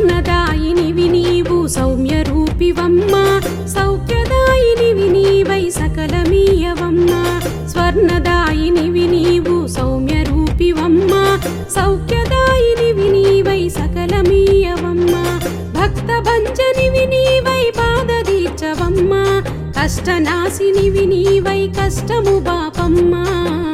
స్వర్ణదాయినివి నీవు సౌమ్య రూపివమ్మ సౌఖ్యదాయినివి నీవై సకలమీయవమ్మ స్వర్ణదాయినివి నీవు సౌమ్య రూపివమ్మ సౌఖ్యదాయినివి నీవై సకలమీయవమ్మ భక్త భంజనివి నీవై బాధ తీర్చవమ్మ కష్టనాశినివి నీవై కష్టము బాపమ్మా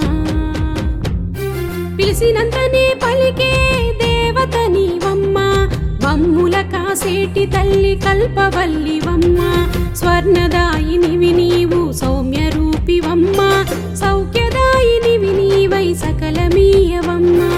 పిలిచినంతనే పలికే దేవత నీవమ్మ మమ్ముల కాసేటి తల్లి కల్పవల్లివమ్మ స్వర్ణదాయినివి నీవు సౌమ్య రూపివమ్మ సౌఖ్యదాయినివి నీవై సకలమీయవమ్మ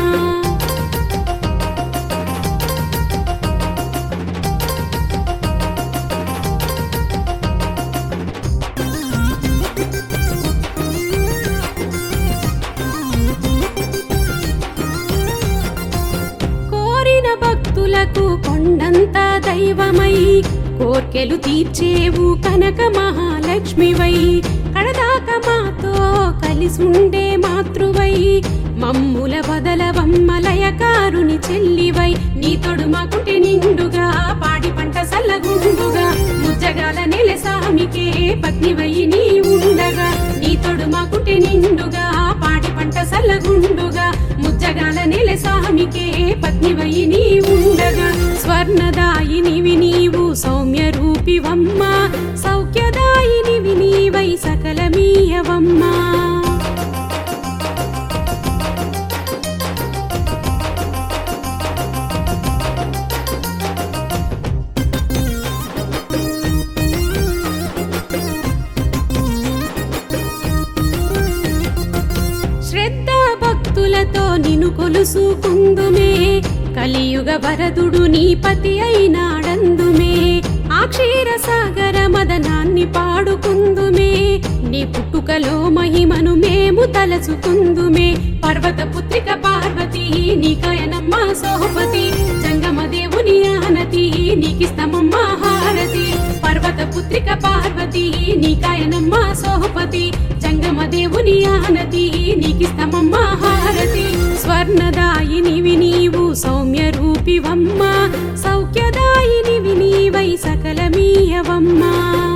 కోరిన భక్తులకు కొండంత దైవమై కోర్కెలు తీర్చేవు కనక మహాలక్ష్మివై కడదాక మాతో కలిసుండే మాతృవై మమ్ముల వదలవమ్మలయకారుని చెల్లివై నీ తొడు మాకుంటే నిండుగా పాడి పంట సల్లగుండుగా ముజ్జగాల నెల సామికే పత్నివై నీ ఉండగా నీ తొడు మాకుంటే నిండుగా పాడి పంట సల్లగుండుగా ముజ్జగాల నెల సామికే పత్నివై నీ ఉండగా స్వర్ణదాయినివి నీవు సౌమ్య రూపివమ్మ సౌఖ్యదాయినివి నీవై సకలమీయవమ్మా శ్రద్ధ భక్తులతో నిను కొలుసుకుందుమే కలియుగ వరదుడు నీ పతి అయినాడందుమే ఆ క్షీర సాగర మదనాన్ని పాడుకుందుమే నీ పుట్టుకలో మహిమను మేము తలచుకుందుమే పర్వత పుత్రిక పార్వతి నీ కయనమ్మ సోహపతి జంగమ దేవుని ఆనతి నీకిస్తమమ్మ హారతి పర్వత పుత్రిక పార్వతి నీ కాయనమ్మ సోహపతి జంగమ దేవుని ఆనతి నీకిస్తమమ్మ హారతి స్వర్ణదాయినివి నీవు సౌమ్య రూపివమ్మ సౌఖ్యదాయినివి నీవై సకలమీయవమ్మా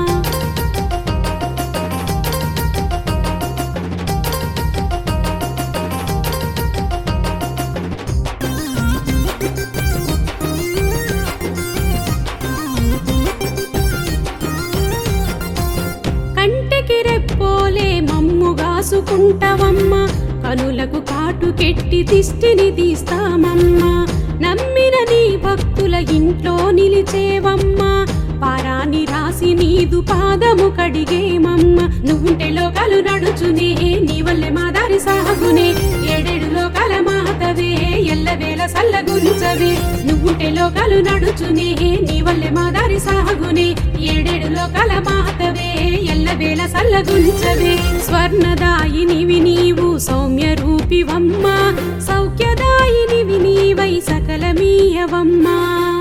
కంటికి రెప్పోలే మమ్ముగాసుకుంటవమ్మ కనులకు కాటు కెట్టి దిష్టిని తీస్తామమ్మా నమ్మిన నీ భక్తుల ఇంట్లో నిలిచేవమ్మ పారాని రాసి నీదు పాదము కడిగేమమ్మ నువ్వుంటే లోకాలు నడుచునే నీ వల్లే మా దారి సాగునే ఏడేడు లోకాల మాతవే ఎల్లవేళ సల్లగుంచవే నువ్వుంటే లోకాలు నడుచునే నీ వల్లే మా దారి సాగునే ఏడేడు లోకాల మాతవే ఎల్లవేళ సల్లగుంచవే స్వర్ణదాయినివి నీవు సౌమ్య రూపివమ్మ సౌఖ్యదాయినివి నీవై సకలమీయవమ్మా